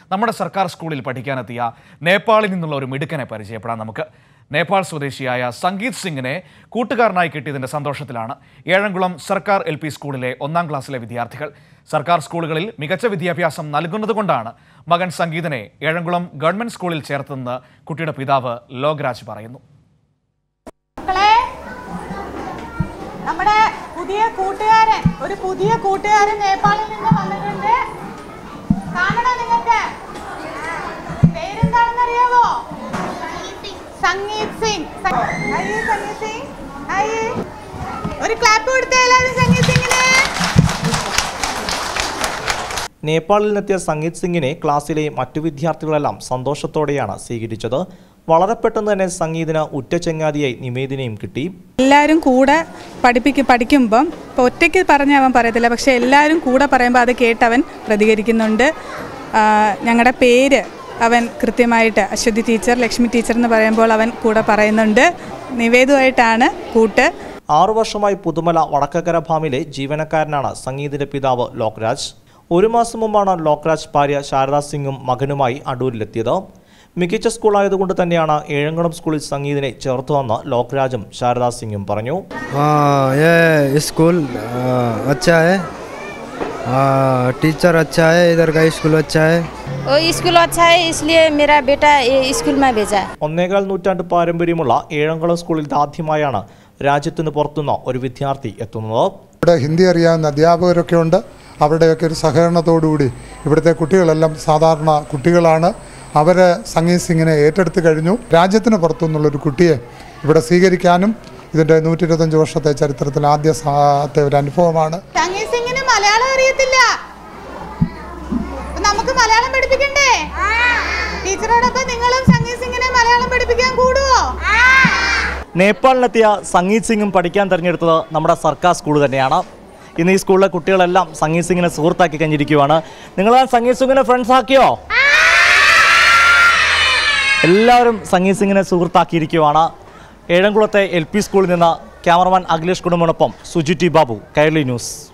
നമ്മുടെ സർക്കാർ സ്കൂളിൽ പഠിക്കാനെത്തിയ നേപ്പാളിൽ നിന്നുള്ള ഒരു മിടുക്കനെ പരിചയപ്പെടാം നമുക്ക് നേപ്പാൾ സ്വദേശിയായ സംഗീത് സിംഗിനെ കൂട്ടുകാരനായി കിട്ടിയതിന്റെ സന്തോഷത്തിലാണ് ഏഴംകുളം സർക്കാർ എൽ പി സ്കൂളിലെ ഒന്നാം ക്ലാസ്സിലെ വിദ്യാർത്ഥികൾ സർക്കാർ സ്കൂളുകളിൽ മികച്ച വിദ്യാഭ്യാസം നൽകുന്നതുകൊണ്ടാണ് മകൻ സംഗീതിനെ ഏഴംകുളം ഗവൺമെന്റ് സ്കൂളിൽ ചേർത്തതെന്ന് കുട്ടിയുടെ പിതാവ് ലോകരാജ് പറയുന്നു മക്കളെ നമ്മുടെ പുതിയ കൂട്ടുകാരൻ ഒരു പുതിയ കൂട്ടുകാരൻ നേപ്പാളിൽ നിന്ന് വന്നിട്ടുണ്ട് കാണണോ നിങ്ങൾക്ക് പേരെന്താണെന്ന് അറിയാവോ സംഗീത് സിംഗ് അയ്യേ സംഗീത് സിംഗ് അയ്യേ ഒരു ക്ലാപ്പ് കൊടുത്തേ എല്ലാവരും സംഗീത് സിംഗിന് നേപ്പാളിൽ നിന്നെത്തിയ സംഗീത് സിംഗിനെ ക്ലാസ്സിലെ മറ്റു വിദ്യാർത്ഥികളെല്ലാം സന്തോഷത്തോടെയാണ് സ്വീകരിച്ചത് വളരെ പെട്ടെന്ന് തന്നെ സംഗീതിന് ഉറ്റ ചങ്ങാതിയായി നിവേദിനെയും കിട്ടി എല്ലാവരും കൂടെ പഠിപ്പിക്കും പഠിക്കുമ്പം ഇപ്പോൾ ഒറ്റയ്ക്ക് പറഞ്ഞ അവൻ പറയത്തില്ല പക്ഷേ എല്ലാവരും കൂടെ പറയുമ്പോൾ അത് കേട്ട് അവൻ പ്രതികരിക്കുന്നുണ്ട് ഞങ്ങളുടെ പേര് അവൻ കൃത്യമായിട്ട് അശ്വതി ടീച്ചർ ലക്ഷ്മി ടീച്ചർ എന്ന് പറയുമ്പോൾ അവൻ കൂടെ പറയുന്നുണ്ട് നിവേദുമായിട്ടാണ് കൂട്ട് ആറു വർഷമായി പുതുമല വടക്കക്കര ഫാമിലെ ജീവനക്കാരനാണ് സംഗീതിന്റെ പിതാവ് ലോക്രാജ് ഒരു മാസം മുമ്പാണ് ലോക്രാജ് ഭാര്യ ശാരദാ സിംഗും മകനുമായി അടൂരിലെത്തിയത് മികച്ച സ്കൂളായതുകൊണ്ട് തന്നെയാണ് ഏഴംകുളം സ്കൂളിൽ സംഗീതിനെ ചേർത്തുവെന്ന് ലോക്രാജും ശാരദാ സിംഗും പറഞ്ഞു हाँ ये स्कूल आ, अच्छा है आ, टीचर अच्छा है इधर का स्कूल अच्छा है वो स्कूल अच्छा है इसलिए मेरा बेटा ये स्कूल में भेजा है ഒന്നേകാൽ നൂറ്റാണ്ട് പാരമ്പര്യമുള്ള ഏഴംകുളം സ്കൂളിൽ ഇതാദ്യമായാണ് രാജ്യത്തിന് പുറത്തുനിന്ന് ഒരു വിദ്യാർത്ഥി എത്തുന്നത് ഇവിടെ ഹിന്ദി അറിയാവുന്ന അധ്യാപകരൊക്കെ ഉണ്ട് അവരുടെയൊക്കെ ഒരു സഹകരണത്തോടുകൂടി ഇവിടുത്തെ കുട്ടികളെല്ലാം സാധാരണ കുട്ടികളാണ് അവർ സംഗീത് സിംഗിനെ ഏറ്റെടുത്ത് കഴിഞ്ഞു രാജ്യത്തിന് പുറത്തുനിന്നുള്ളൊരു കുട്ടിയെ ഇവിടെ സ്വീകരിക്കാനും ഇതിൻ്റെ നൂറ്റി ഇരുപത്തഞ്ച് വർഷത്തെ ചരിത്രത്തിൽ ആദ്യ സാത്തെ ഒരു അനുഭവമാണ് സംഗീത് സിംഗിന് മലയാളം അറിയത്തില്ല അപ്പൊ നമുക്ക് മലയാളം പഠിപ്പിക്കണ്ടേ ടീച്ചറോടൊപ്പം നിങ്ങളും സംഗീത് സിംഗിനെ മലയാളം പഠിപ്പിക്കാൻ കൂടുവോ നേപ്പാളിലെത്തിയ സംഗീത് സിംഗും പഠിക്കാൻ തിരഞ്ഞെടുത്തത് നമ്മുടെ സർക്കാർ സ്കൂൾ തന്നെയാണ് ഇന്ന് ഈ സ്കൂളിലെ കുട്ടികളെല്ലാം സംഗീത് സിംഗിനെ സുഹൃത്താക്കി കഴിഞ്ഞിരിക്കുവാണ് നിങ്ങൾ ആ സംഗീത് സിംഗിനെ ഫ്രണ്ട്സ് ആക്കിയോ എല്ലാവരും സംഗീത് സിംഗിനെ സുഹൃത്താക്കിയിരിക്കുവാണ് ഏഴംകുളത്തെ എൽ പി സ്കൂളിൽ നിന്ന് ക്യാമറമാൻ അഖിലേഷ് കുടുംബനൊപ്പം സുജി ടി ബാബു കൈരളി ന്യൂസ്